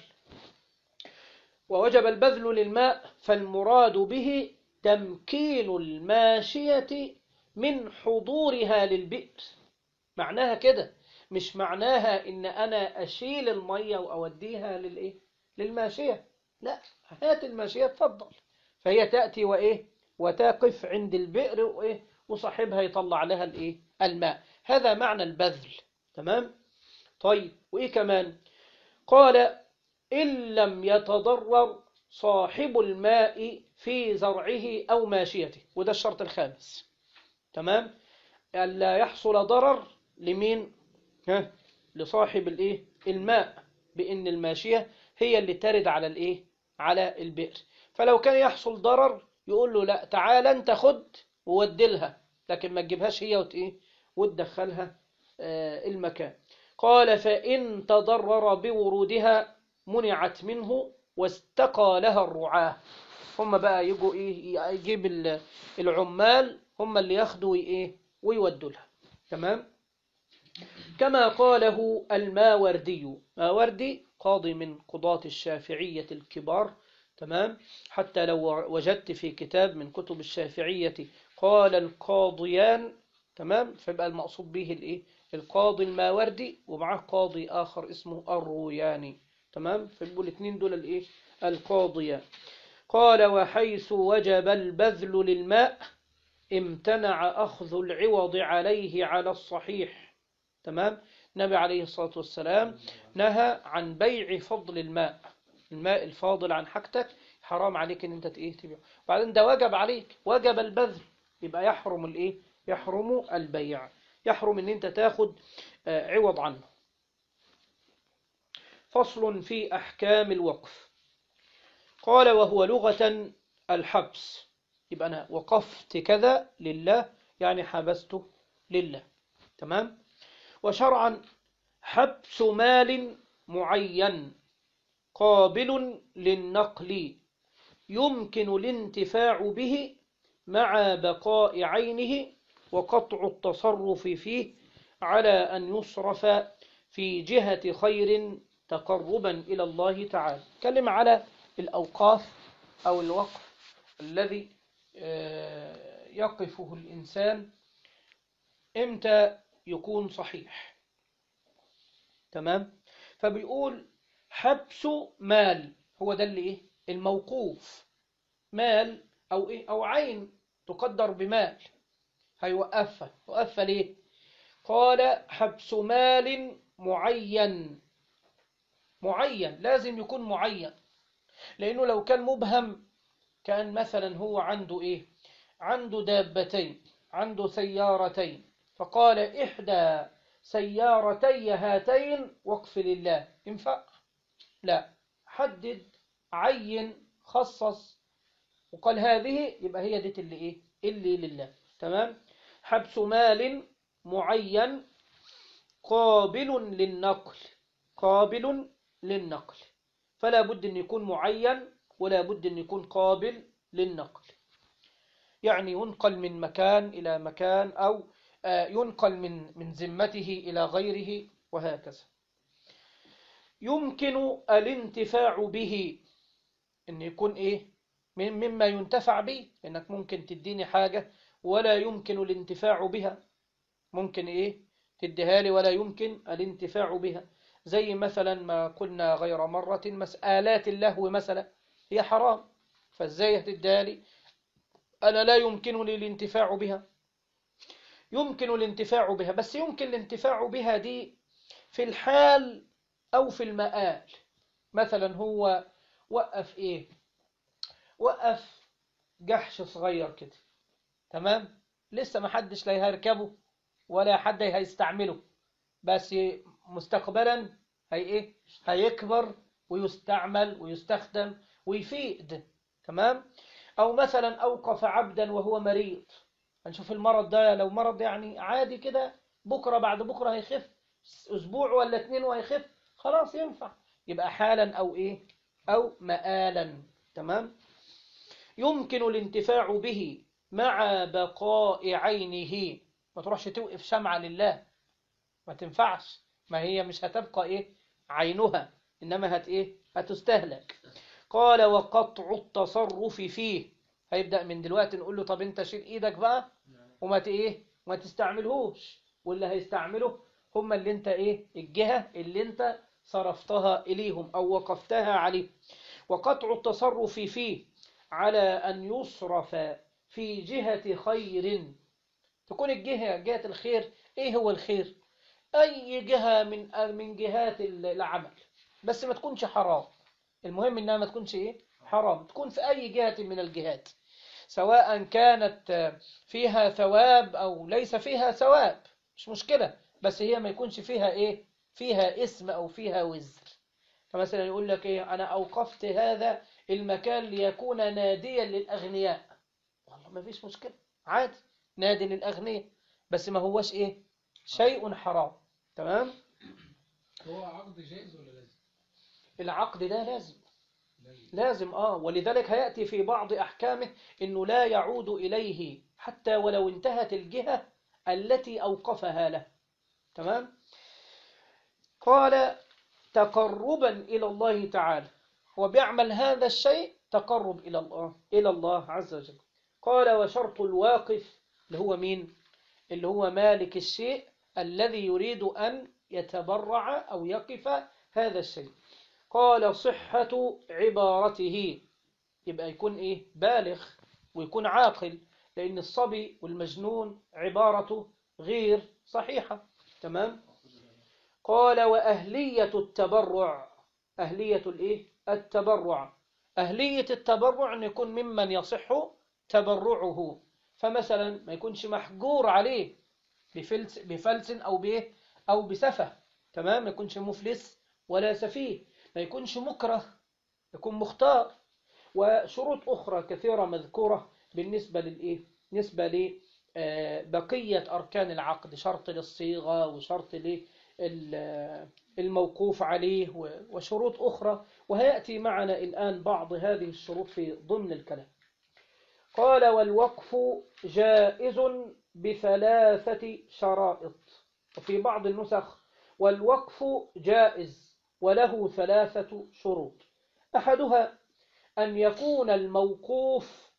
ووجب البذل للماء فالمراد به تمكين الماشية من حضورها للبئر معناها كده مش معناها ان انا اشيل المية واوديها للايه للماشية لا هات الماشية تفضل فهي تأتي وإيه وتقف عند البئر وإيه وصاحبها يطلع لها الإيه الماء هذا معنى البذل تمام طيب وإيه كمان قال إن لم يتضرر صاحب الماء في زرعه أو ماشيته وده الشرط الخامس تمام ألا يحصل ضرر لمين ها لصاحب الإيه الماء بإن الماشية هي اللي ترد على الإيه على البئر فلو كان يحصل ضرر يقول له لا تعال انت خد وودلها لكن ما تجيبهاش هي وت ايه وتدخلها آه، المكان قال فإن تضرر بورودها منعت منه واستقى لها الرعاة هم بقى يجوا ايه يجيب ال- العمال هم اللي ياخدوا ايه ويودوا لها تمام كما قاله الماوردي ماوردي قاضي من قضاة الشافعية الكبار تمام حتى لو وجدت في كتاب من كتب الشافعية قال القاضيان تمام فيبقى المقصود به الايه القاضي الماوردي ومعاه قاضي آخر اسمه الروياني تمام فيبقوا الاثنين دول الايه القاضيان قال وحيث وجب البذل للماء امتنع أخذ العوض عليه على الصحيح تمام النبي عليه الصلاة والسلام نهى عن بيع فضل الماء الماء الفاضل عن حاجتك حرام عليك ان انت ايه تبيعه وبعدين ده وجب عليك وجب البذل يبقى يحرم الايه يحرم البيع يحرم ان انت تاخد آه، عوض عنه فصل في احكام الوقف قال وهو لغة الحبس يبقى انا وقفت كذا لله يعني حبسته لله تمام وشرعا حبس مال معين قابل للنقل يمكن الانتفاع به مع بقاء عينه وقطع التصرف فيه على أن يصرف في جهة خير تقربا إلى الله تعالى كلم على الأوقاف أو الوقف الذي آه، يقفه الإنسان إمتى يكون صحيح تمام فبيقول حبس مال هو ده اللي ايه الموقوف مال او ايه او عين تقدر بمال هيوقفها وقفها ليه قال حبس مال معين معين لازم يكون معين لانه لو كان مبهم كان مثلا هو عنده ايه عنده دابتين عنده سيارتين فقال احدى سيارتي هاتين وقف لله ينفع لا حدد عين خصص وقال هذه يبقى هي ديت اللي ايه اللي لله تمام حبس مال معين قابل للنقل قابل للنقل فلا بد ان يكون معين ولا بد ان يكون قابل للنقل يعني ينقل من مكان الى مكان او آه، ينقل من من ذمته الى غيره وهكذا يمكن الانتفاع به ان يكون ايه من- مما ينتفع به انك ممكن تديني حاجة ولا يمكن الانتفاع بها ممكن ايه تديها لي ولا يمكن الانتفاع بها زي مثلا ما قلنا غير مرة مسآلات اللهو مثلا هي حرام فازاي هتديها لي انا لا يمكنني الانتفاع بها يمكن الانتفاع بها بس يمكن الانتفاع بها دي في الحال أو في المآل مثلا هو وقف إيه وقف جحش صغير كده تمام لسه ما حدش لا هيركبه ولا حد هيستعمله بس مستقبلا هي ايه هيكبر ويستعمل ويستخدم ويفيد تمام او مثلا اوقف عبدا وهو مريض هنشوف المرض ده لو مرض يعني عادي كده بكره بعد بكره هيخف اسبوع ولا اتنين وهيخف خلاص ينفع يبقى حالا او ايه او مآلا تمام يمكن الانتفاع به مع بقاء عينه ما تروحش توقف شمعة لله ما تنفعش ما هي مش هتبقى ايه عينها انما هت ايه هتستهلك قال وقطع التصرف فيه هيبدأ من دلوقتي نقول له طب انت شيل ايدك بقى وما ت- ايه ما تستعملهوش واللي هيستعمله هم اللي انت ايه الجهة اللي انت صرفتها اليهم او وقفتها عليه وقطع التصرف فيه على ان يصرف في جهة خير تكون الجهة جهة الخير ايه هو الخير اي جهة من من جهات العمل بس ما تكونش حرام المهم انها ما تكونش ايه حرام تكون في اي جهة من الجهات سواء كانت فيها ثواب او ليس فيها ثواب مش مشكلة بس هي ما يكونش فيها ايه فيها اسم او فيها وزر فمثلا يقول لك ايه انا اوقفت هذا المكان ليكون ناديا للاغنياء والله ما فيش مشكلة عادي نادي للاغنياء بس ما هوش ايه شيء حرام تمام هو عقد جائز ولا لازم؟ العقد ده لازم لازم لازم اه ولذلك هيأتي في بعض أحكامه إنه لا يعود إليه حتى ولو انتهت الجهة التي أوقفها له تمام قال تقربا إلى الله تعالى هو بيعمل هذا الشيء تقرب إلى الله إلى الله عز وجل قال وشرط الواقف اللي هو مين اللي هو مالك الشيء الذي يريد أن يتبرع أو يقف هذا الشيء قال صحة عبارته يبقى يكون إيه بالغ ويكون عاقل لأن الصبي والمجنون عبارته غير صحيحة تمام قال وأهلية التبرع أهلية الإيه التبرع أهلية التبرع أن يكون ممن يصح تبرعه فمثلا ما يكونش محجور عليه بفلس, بفلس أو بإيه أو بسفة تمام ما يكونش مفلس ولا سفيه ما يكونش مكره يكون مختار وشروط أخرى كثيرة مذكورة بالنسبة للإيه نسبة لبقية أركان العقد شرط للصيغة وشرط للموقوف عليه وشروط أخرى وهيأتي معنا الآن بعض هذه الشروط في ضمن الكلام قال والوقف جائز بثلاثة شرائط وفي بعض النسخ والوقف جائز وله ثلاثة شروط أحدها أن يكون الموقوف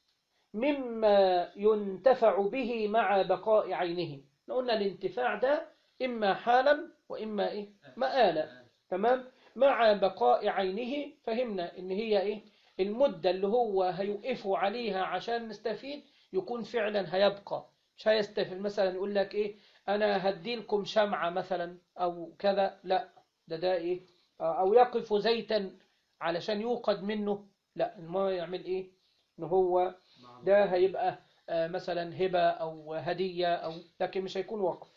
مما ينتفع به مع بقاء عينه قلنا الانتفاع ده إما حالا وإما إيه مآلا تمام مع بقاء عينه فهمنا إن هي إيه المدة اللي هو هيوقفوا عليها عشان نستفيد يكون فعلا هيبقى مش هيستفيد مثلا يقول لك إيه أنا هدي لكم شمعة مثلا أو كذا لا ده ده إيه أو يقف زيتا علشان يوقد منه لا ما يعمل إيه إن هو ده هيبقى مثلا هبة أو هدية أو لكن مش هيكون وقف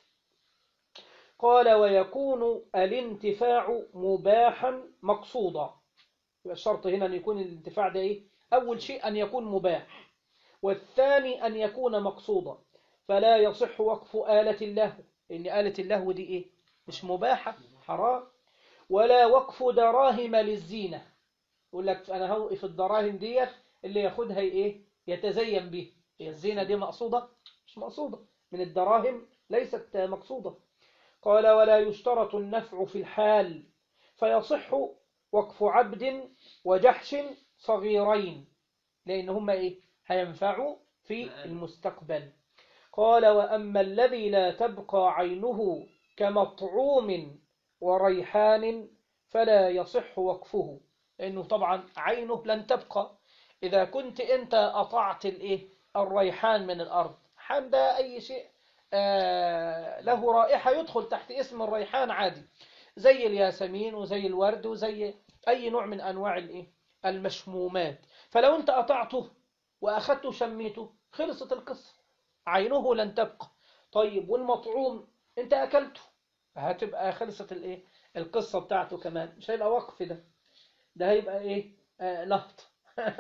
قال ويكون الانتفاع مباحا مقصودا يبقى الشرط هنا أن يكون الانتفاع ده إيه أول شيء أن يكون مباح والثاني أن يكون مقصودا فلا يصح وقف آلة اللهو لأن آلة اللهو دي إيه مش مباحة حرام ولا وقف دراهم للزينة يقول لك أنا هوقف الدراهم ديت اللي ياخدها إيه يتزين به هي الزينة دي مقصودة مش مقصودة من الدراهم ليست مقصودة قال ولا يشترط النفع في الحال فيصح وقف عبد وجحش صغيرين لأن هما إيه هينفعوا في المستقبل قال وأما الذي لا تبقى عينه كمطعوم وريحان فلا يصح وقفه لأنه طبعا عينه لن تبقى إذا كنت أنت أطعت الإيه الريحان من الأرض حان ده أي شيء آه له رائحة يدخل تحت اسم الريحان عادي زي الياسمين وزي الورد وزي أي نوع من أنواع الإيه المشمومات فلو أنت أطعته وأخذته شميته خلصت القصة عينه لن تبقى طيب والمطعوم أنت أكلته هتبقى خلصت الايه القصة بتاعته كمان مش هيبقى وقف ده ده هيبقى ايه آه نهط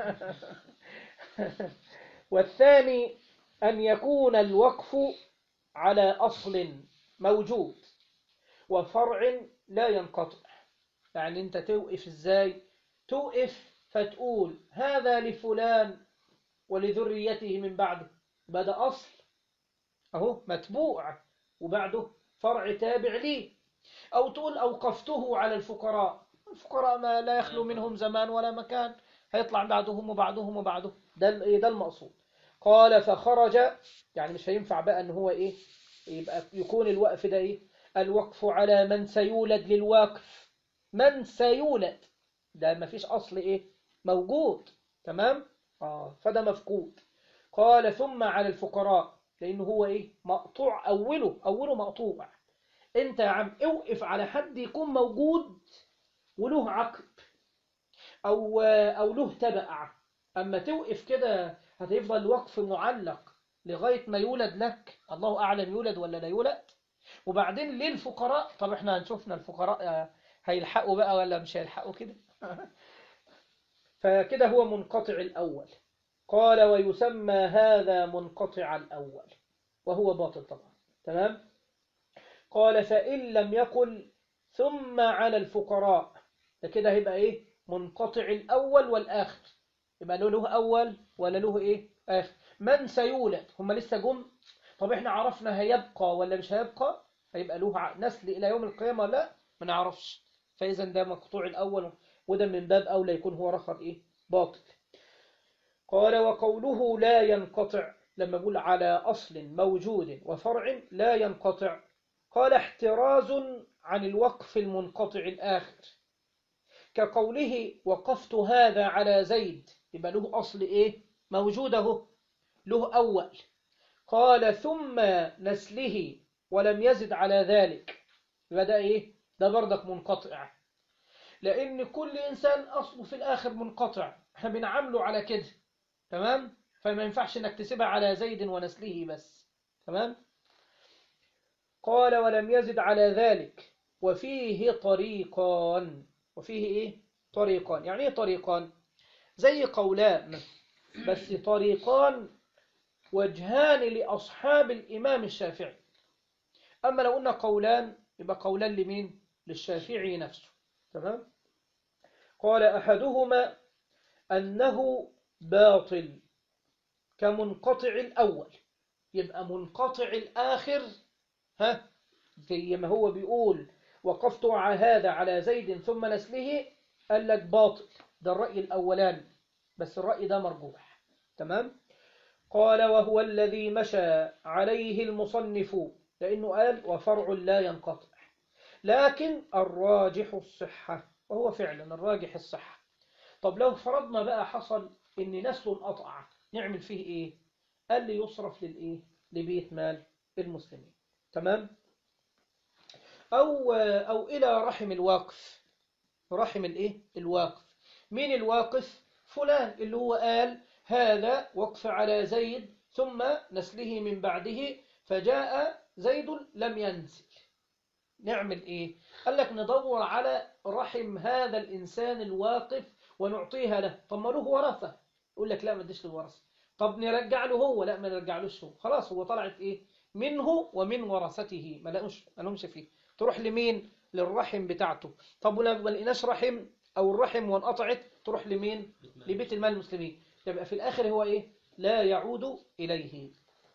والثاني أن يكون الوقف على أصل موجود وفرع لا ينقطع يعني انت توقف ازاي توقف فتقول هذا لفلان ولذريته من بعده بدأ أصل أهو متبوع وبعده فرع تابع ليه أو تقول أوقفته على الفقراء الفقراء ما لا يخلو منهم زمان ولا مكان هيطلع بعدهم وبعدهم وبعده ده ال- إيه ده المقصود قال فخرج يعني مش هينفع بقى ان هو ايه يبقى يكون الوقف ده ايه الوقف على من سيولد للواقف من سيولد ده ما فيش اصل ايه موجود تمام اه فده مفقود قال ثم على الفقراء لانه هو ايه مقطوع اوله اوله مقطوع انت يا عم اوقف على حد يكون موجود وله عقب او او له تبع اما توقف كده هتفضل وقف معلق لغاية ما يولد لك الله أعلم يولد ولا لا يولد وبعدين للفقراء طب احنا هنشوفنا الفقراء آه، هيلحقوا بقى ولا مش هيلحقوا كده فكده هو منقطع الأول قال ويسمى هذا منقطع الأول وهو باطل طبعا تمام قال فإن لم يقل ثم على الفقراء ده كده هيبقى ايه منقطع الأول والآخر يبقى له له أول ولا له إيه آخر من سيولد هم لسه جم طب إحنا عرفنا هيبقى ولا مش هيبقى هيبقى له ع- نسل إلى يوم القيامة لا ما نعرفش فإذا ده مقطوع الأول وده من باب أولى يكون هو رخر إيه باطل قال وقوله لا ينقطع لما بقول على أصل موجود وفرع لا ينقطع قال احتراز عن الوقف المنقطع الآخر كقوله وقفت هذا على زيد يبقى له أصل إيه موجود اهو له أول قال ثم نسله ولم يزد على ذلك يبقى ده إيه ده بردك منقطع لأن كل إنسان أصله في الآخر منقطع احنا بنعامله على كده تمام فما ينفعش انك تسيبها على زيد ونسله بس تمام قال ولم يزد على ذلك وفيه طريقان وفيه ايه طريقان يعني ايه طريقان زي قولان بس طريقان وجهان لأصحاب الإمام الشافعي أما لو قلنا قولان يبقى قولان لمين للشافعي نفسه تمام قال أحدهما أنه باطل كمنقطع الأول يبقى منقطع الآخر ها زي ما هو بيقول وقفت على هذا على زيد ثم نسله قال لك باطل ده الرأي الأولاني بس الرأي ده مرجوح تمام قال وهو الذي مشى عليه المصنف لأنه قال وفرع لا ينقطع لكن الراجح الصحة وهو فعلا الراجح الصحة طب لو فرضنا بقى حصل ان نسل انقطع نعمل فيه ايه قال لي يصرف للايه لبيت مال المسلمين تمام او او الى رحم الواقف رحم الايه الواقف مين الواقف فلان اللي هو قال هذا وقف على زيد ثم نسله من بعده فجاء زيد لم ينزل نعمل ايه قال لك ندور على رحم هذا الانسان الواقف ونعطيها له طب ما له ورثه يقول لك لا ما اديش للورثه طب نرجع له هو لا ما نرجعلوش هو خلاص هو طلعت ايه منه ومن ورثته ما لقوش ما لهمش فيه تروح لمين للرحم بتاعته طب ولو ما لقيناش رحم او الرحم وانقطعت تروح لمين لبيت المال المسلمين يبقى في الاخر هو ايه لا يعود اليه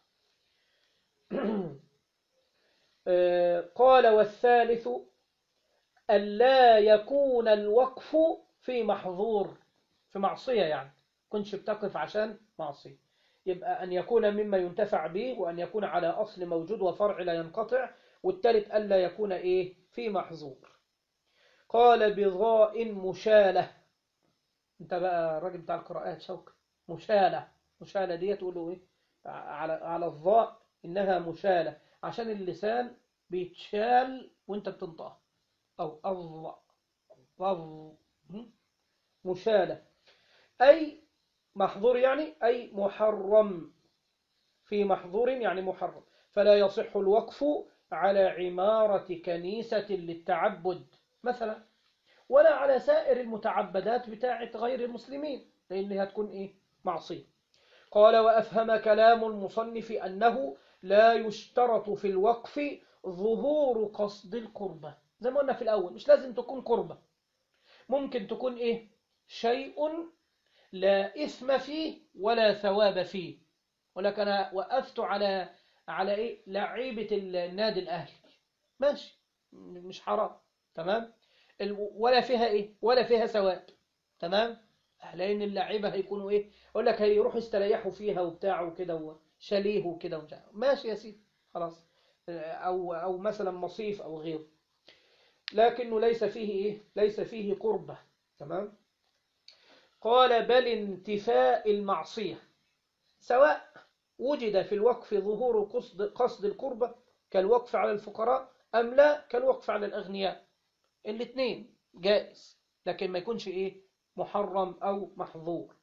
آه، قال والثالث ألا يكون الوقف في محظور في معصية يعني كنش بتقف عشان معصية يبقى أن يكون مما ينتفع به وأن يكون على أصل موجود وفرع لا ينقطع والثالث ألا يكون إيه في محظور قال بضاء مشالة انت بقى الراجل بتاع القراءات شوك مشالة مشالة دي تقولوا ايه على على الضاء انها مشالة عشان اللسان بيتشال وانت بتنطقها او الضاء ضض مشالة أي محظور يعني أي محرم في محظور يعني محرم فلا يصح الوقف على عمارة كنيسة للتعبد مثلا ولا على سائر المتعبدات بتاعة غير المسلمين لأنها تكون إيه معصية قال وأفهم كلام المصنف أنه لا يشترط في الوقف ظهور قصد القربة زي ما قلنا في الأول مش لازم تكون قربة ممكن تكون إيه شيء لا إثم فيه ولا ثواب فيه ولكن أنا وقفت على على إيه لعيبة النادي الأهلي ماشي مش حرام تمام ال- ولا فيها إيه ولا فيها ثواب تمام لأن اللعيبة هيكونوا إيه أقول لك هيروحوا يستريحوا فيها وبتاع وكده وشاليه وكده ومش عارف. ماشي يا سيدي خلاص أو أو مثلا مصيف أو غيره لكنه ليس فيه إيه ليس فيه قربة تمام قال بل انتفاء المعصية سواء وجد في الوقف ظهور قصد, قصد القربة كالوقف على الفقراء أم لا كالوقف على الأغنياء الاثنين جائز لكن ما يكونش إيه محرم أو محظور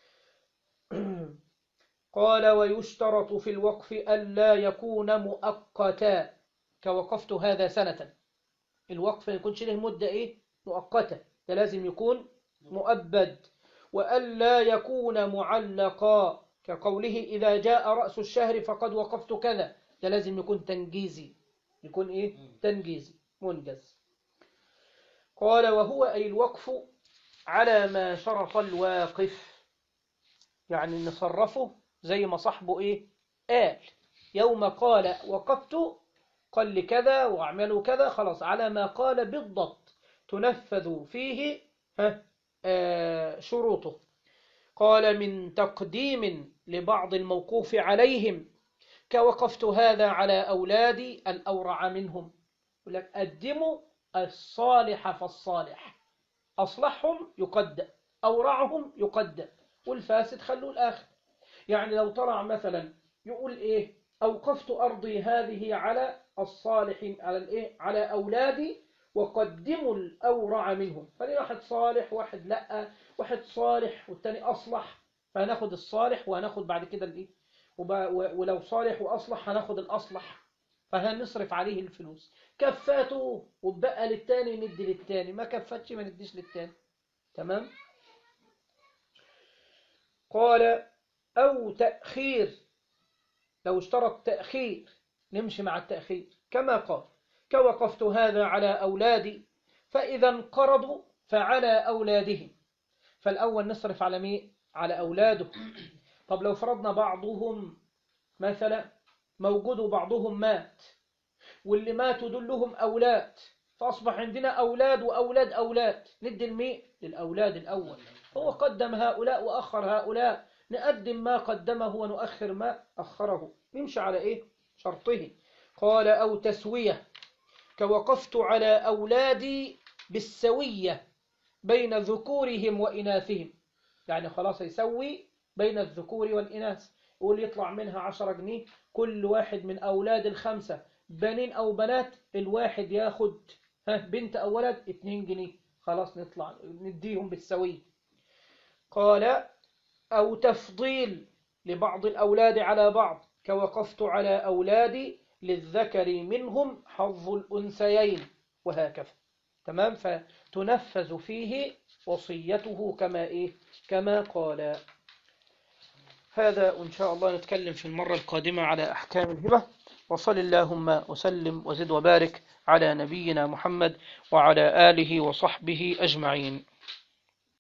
قال ويشترط في الوقف ألا يكون مؤقتا كوقفت هذا سنة الوقف ما يكونش له مدة إيه مؤقتة ده لازم يكون مؤبد وألا يكون معلقا كقوله إذا جاء رأس الشهر فقد وقفت كذا ده لازم يكون تنجيزي يكون إيه تنجيزي منجز قال وهو أي الوقف على ما شرط الواقف يعني نصرفه زي ما صاحبه إيه قال يوم قال وقفت قال لي كذا واعملوا كذا خلاص على ما قال بالضبط تنفذ فيه ها آه شروطه قال من تقديم لبعض الموقوف عليهم كوقفت هذا على أولادي الأورع منهم يقول لك قدموا الصالح فالصالح أصلحهم يقدم أورعهم يقدم والفاسد خلوه الآخر يعني لو طلع مثلا يقول إيه أوقفت أرضي هذه على الصالح على الإيه على أولادي وقدموا الأورع منهم فلي واحد صالح واحد لأ واحد صالح والتاني أصلح فهناخد الصالح وهناخد بعد كده الإيه وب- و- ولو صالح وأصلح هناخد الأصلح فهنصرف عليه الفلوس كفاته وبقى للتاني ندي للتاني ما كفتش ما نديش للتاني تمام قال أو تأخير لو اشترط تأخير نمشي مع التأخير كما قال كوقفت هذا على أولادي فإذا انقرضوا فعلى أولادهم فالأول نصرف على مين؟ على أولاده طب لو فرضنا بعضهم مثلا موجود وبعضهم مات واللي ماتوا دول لهم أولاد فأصبح عندنا أولاد وأولاد أولاد ندي الميء للأولاد الأول هو قدم هؤلاء وأخر هؤلاء نقدم ما قدمه ونؤخر ما أخره نمشي على إيه شرطه قال أو تسوية كوقفت على أولادي بالسوية بين ذكورهم وإناثهم يعني خلاص يسوي بين الذكور والإناث يقول يطلع منها عشرة جنيه كل واحد من أولاد الخمسة بنين أو بنات الواحد ياخد ها بنت أو ولد اتنين جنيه خلاص نطلع نديهم بالسوية قال أو تفضيل لبعض الأولاد على بعض كوقفت على أولادي للذكر منهم حظ الأنثيين وهكذا تمام فتنفذ فيه وصيته كما إيه كما قال هذا إن شاء الله نتكلم في المرة القادمة على أحكام الهبة وصل اللهم وسلم وزد وبارك على نبينا محمد وعلى آله وصحبه أجمعين